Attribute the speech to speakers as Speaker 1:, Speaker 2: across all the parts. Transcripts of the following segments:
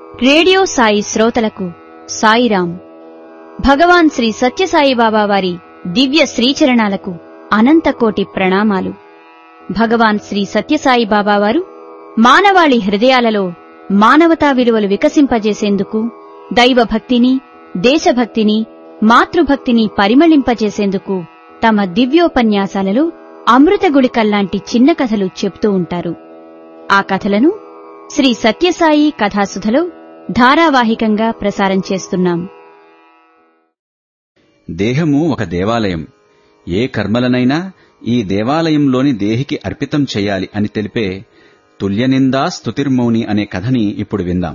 Speaker 1: radio Sai శ్రోతలకు సాయిరాం భగవాన్ శ్రీ సత్యసాయిబాబా వారి దివ్య శ్రీచరణాలకు అనంతకోటి ప్రణామాలు భగవాన్ శ్రీ సత్యసాయిబాబా వారు మానవాళి హృదయాలలో మానవతా విలువలు వికసింపజేసేందుకు దైవభక్తిని దేశభక్తిని మాతృభక్తిని పరిమళింపజేసేందుకు తమ దివ్యోపన్యాసాలలో అమృతగుళికల్లాంటి చిన్న కథలు చెప్తూ ఉంటారు ఆ కథలను శ్రీ సత్యసాయి కథాసుధలో ధారావాహికంగా ప్రసారం చేస్తున్నాం
Speaker 2: దేహము ఒక దేవాలయం ఏ కర్మలనైనా ఈ దేవాలయంలోని దేహికి అర్పితం చేయాలి అని తెలిపే తుల్యనిందా స్తుతిర్మౌని అనే కథని ఇప్పుడు విందాం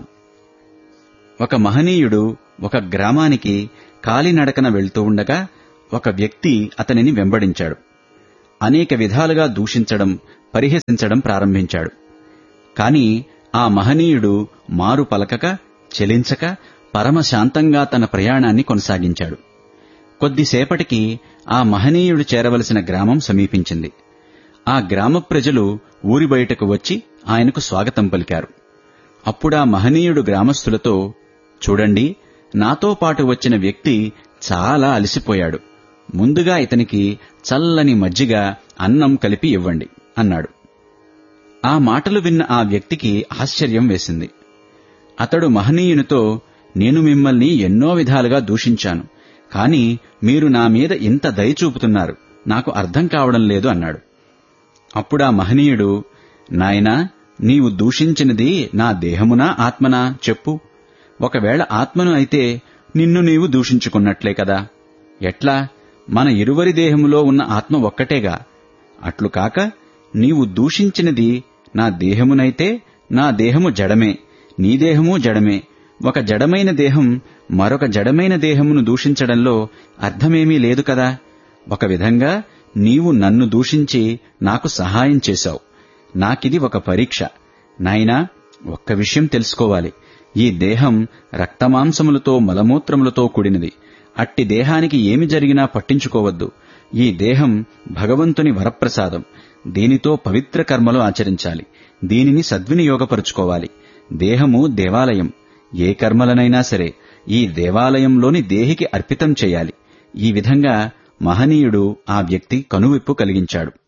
Speaker 2: ఒక మహనీయుడు ఒక గ్రామానికి కాలినడకన వెళ్తూ ఉండగా ఒక వ్యక్తి అతనిని వెంబడించాడు అనేక విధాలుగా దూషించడం పరిహసించడం ప్రారంభించాడు కాని ఆ మహనీయుడు మారు పలకక చెలించక పరమశాంతంగా తన ప్రయాణాన్ని కొనసాగించాడు కొద్దిసేపటికి ఆ మహనీయుడు చేరవలసిన గ్రామం సమీపించింది ఆ గ్రామ ప్రజలు ఊరి బయటకు వచ్చి ఆయనకు స్వాగతం పలికారు అప్పుడా మహనీయుడు గ్రామస్తులతో చూడండి నాతో పాటు వచ్చిన వ్యక్తి చాలా అలసిపోయాడు ముందుగా ఇతనికి చల్లని మజ్జిగ అన్నం కలిపి ఇవ్వండి అన్నాడు ఆ మాటలు విన్న ఆ వ్యక్తికి ఆశ్చర్యం వేసింది అతడు మహనీయునితో నేను మిమ్మల్ని ఎన్నో విధాలుగా దూషించాను కాని మీరు నా మీద ఇంత దయ చూపుతున్నారు నాకు అర్థం కావడం లేదు అన్నాడు అప్పుడా మహనీయుడు నాయనా నీవు దూషించినది నా దేహమునా ఆత్మనా చెప్పు ఒకవేళ ఆత్మను అయితే నిన్ను నీవు దూషించుకున్నట్లే కదా ఎట్లా మన ఇరువరి దేహములో ఉన్న ఆత్మ ఒక్కటేగా అట్లు కాక నీవు దూషించినది నా దేహమునైతే నా దేహము జడమే నీ దేహము జడమే ఒక జడమైన దేహం మరొక జడమైన దేహమును దూషించడంలో అర్థమేమీ లేదు కదా ఒక విధంగా నీవు నన్ను దూషించి నాకు సహాయం చేశావు నాకిది ఒక పరీక్ష నాయనా ఒక్క విషయం తెలుసుకోవాలి ఈ దేహం రక్తమాంసములతో మలమూత్రములతో కూడినది అట్టి దేహానికి ఏమి జరిగినా పట్టించుకోవద్దు ఈ దేహం భగవంతుని వరప్రసాదం దీనితో పవిత్ర కర్మలు ఆచరించాలి దీనిని సద్వినియోగపరుచుకోవాలి దేహము దేవాలయం ఏ కర్మలనైనా సరే ఈ దేవాలయంలోని దేహికి అర్పితం చేయాలి ఈ విధంగా మహనీయుడు ఆ వ్యక్తి కనువిప్పు కలిగించాడు